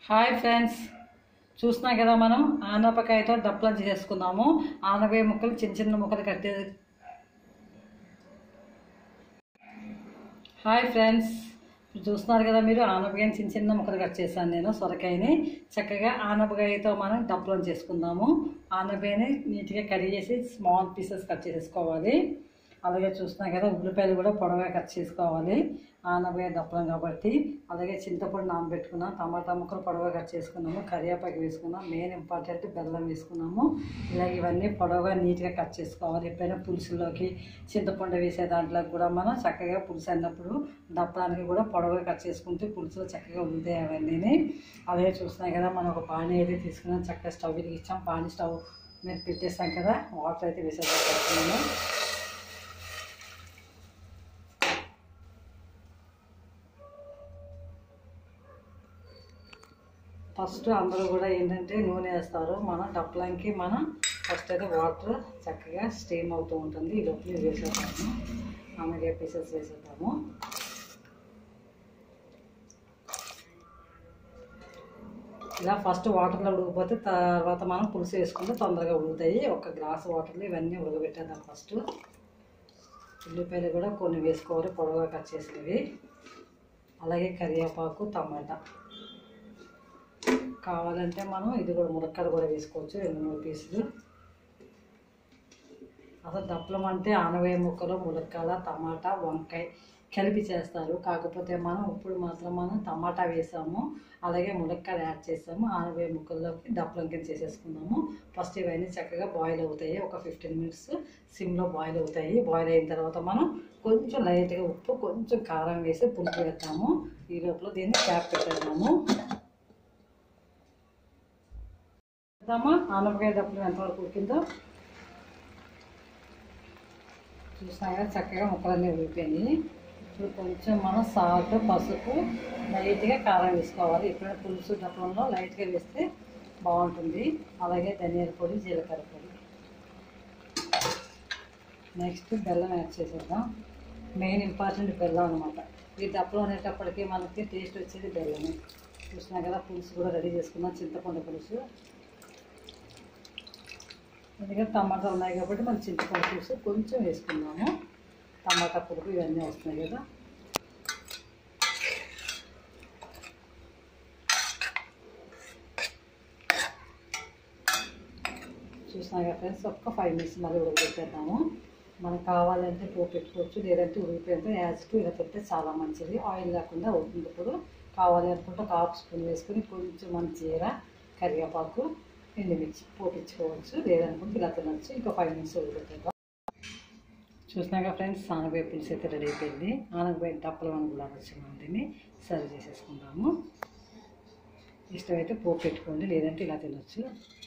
hi friends చూస్తున్నాం కదా మనం ఆనపకాయతో దప్పలం చేసుకున్నాము ఆనపకాయ ముక్కలు చిన్న చిన్న ముక్కలు కట్టే హాయ్ ఫ్రెండ్స్ ఇప్పుడు చూస్తున్నారు కదా మీరు ఆనపకాయని చిన్న చిన్న ముక్కలు కట్ చేశాను నేను సొరకాయని చక్కగా ఆనపకాయతో మనం దప్పలం చేసుకుందాము ఆనపకాయని నీట్గా కడిగేసి స్మాల్ పీసెస్ కట్ చేసేసుకోవాలి అలాగే చూస్తున్నాం కదా ఉల్లిపాయలు కూడా పొడవుగా కట్ చేసుకోవాలి ఆనపకాయ దప్పలం కాబట్టి అలాగే చింతపండు నానబెట్టుకున్నాం టమాటా ముక్కలు పొడవుగా కట్ చేసుకున్నాము కరివేపాకు వేసుకున్నాం మెయిన్ ఇంపార్టెంట్ బెల్లం వేసుకున్నాము ఇలా ఇవన్నీ పొడవుగా నీట్గా కట్ చేసుకోవాలి ఎప్పుడైనా పులుసులోకి చింతపండు వేసే దాంట్లో కూడా మనం చక్కగా పులుసు అన్నప్పుడు దప్పడానికి కూడా పొడవుగా కట్ చేసుకుంటే పులుసులో చక్కగా ఉల్లితాయి అవన్నీ అలాగే చూస్తున్నాం కదా మనం ఒక పానీ అయితే తీసుకున్నాం చక్కగా స్టవ్ ఇచ్చాం పానీ స్టవ్ మీద పెట్టేస్తాం కదా వాటర్ అయితే వేసేస్తున్నాను ఫస్ట్ అందరూ కూడా ఏంటంటే నూనె వేస్తారు మనం డప్పలంకి మనం ఫస్ట్ అయితే వాటర్ చక్కగా స్టీమ్ అవుతూ ఉంటుంది ఈ లోపల ఇది వేసేద్దాము ఆమెగా పీసెస్ వేసేద్దాము ఇలా ఫస్ట్ వాటర్లో ఉడికిపోతే తర్వాత మనం పులుసు వేసుకుంటే తొందరగా ఉడుకుతాయి ఒక గ్లాస్ వాటర్లో ఇవన్నీ ఉడకబెట్టేద్దాం ఫస్ట్ ఉల్లిపాయలు కూడా కొన్ని వేసుకోవాలి పొడవుగా కట్ చేసినవి అలాగే కరివేపాకు టమాటా కావాలంటే మనం ఇది కూడా ములక్కాడ కూడా వేసుకోవచ్చు రెండు మూడు పీసులు అసలు దప్పలం అంటే ఆనవేయ ముక్కలు ములక్కాడ టమాటా వంకాయ కలిపి చేస్తారు కాకపోతే మనం ఇప్పుడు మాత్రం మనం టమాటా వేసాము అలాగే ములక్కాడ యాడ్ చేసాము ఆనవేయ ముక్కల్లోకి దప్పలం కింద చేసేసుకున్నాము ఫస్ట్ ఇవన్నీ చక్కగా బాయిల్ అవుతాయి ఒక ఫిఫ్టీన్ మినిట్స్ సిమ్లో బాయిల్ అవుతాయి బాయిల్ అయిన తర్వాత మనం కొంచెం లైట్గా ఉప్పు కొంచెం కారం వేసి పులుపు వేస్తాము ఈ లోపల దీన్ని క్యాప్ పెట్టేద్దాము చూద్దామా ఆనపకాయ దప్పులు ఎంతవరకు ఉడికిందో చూసాగా చక్కగా ముక్కలన్నీ ఉడిపోయినాయి ఇప్పుడు కొంచెం మనం సాల్ట్ పసుపు లైట్గా కారం వేసుకోవాలి ఎప్పుడైనా పులుసు దప్పలంలో లైట్గా వేస్తే బాగుంటుంది అలాగే ధనియాల పొడి జీలకర్ర పొడి నెక్స్ట్ బెల్లం యాడ్ చేసేద్దాం మెయిన్ ఇంపార్టెంట్ బెల్లం అనమాట ఈ దప్పలం అనేటప్పటికీ మనకి టేస్ట్ వచ్చేది బెల్లమే చూసినా కదా పులుసు కూడా రెడీ చేసుకున్నాం చింతపండు పులుసు ఎందుకంటే టమాటా ఉన్నాయి కాబట్టి మనం చింతపండు పులుసు కొంచెం వేసుకున్నాము టమాటా పులుపు ఇవన్నీ వస్తున్నాయి కదా చూసినా కదా ఫ్రెండ్స్ ఒక్క ఫైవ్ మినిట్స్ మళ్ళీ ఉడకబెట్టేద్దాము మనకు కావాలంటే పోపు పెట్టుకోవచ్చు లేదంటే ఉడికిపోతే యాజ్ టు ఇలా పెడితే చాలా మంచిది ఆయిల్ లేకుండా అవుతుంది ఇప్పుడు కావాలి అనుకుంటే ఒక హాఫ్ స్పూన్ వేసుకుని కొంచెం మన జీర కరివేపాకు ఎండుమిర్చి పోపించుకోవచ్చు లేదనుకుంటే ఇలా తినచ్చు ఇంకా ఫైవ్ మినిట్స్ ఉడికిపెట్టేద్దాం చూసినాక ఫ్రెండ్స్ ఆనగబాయ పులుసు అయితే రెడీ అయిపోయింది ఆనగబాయ డప్పలు అని కూడా వచ్చిన దీన్ని సర్వ్ చేసేసుకుందాము ఇష్టమైతే పోపు పెట్టుకోండి లేదంటే ఇలా తినొచ్చు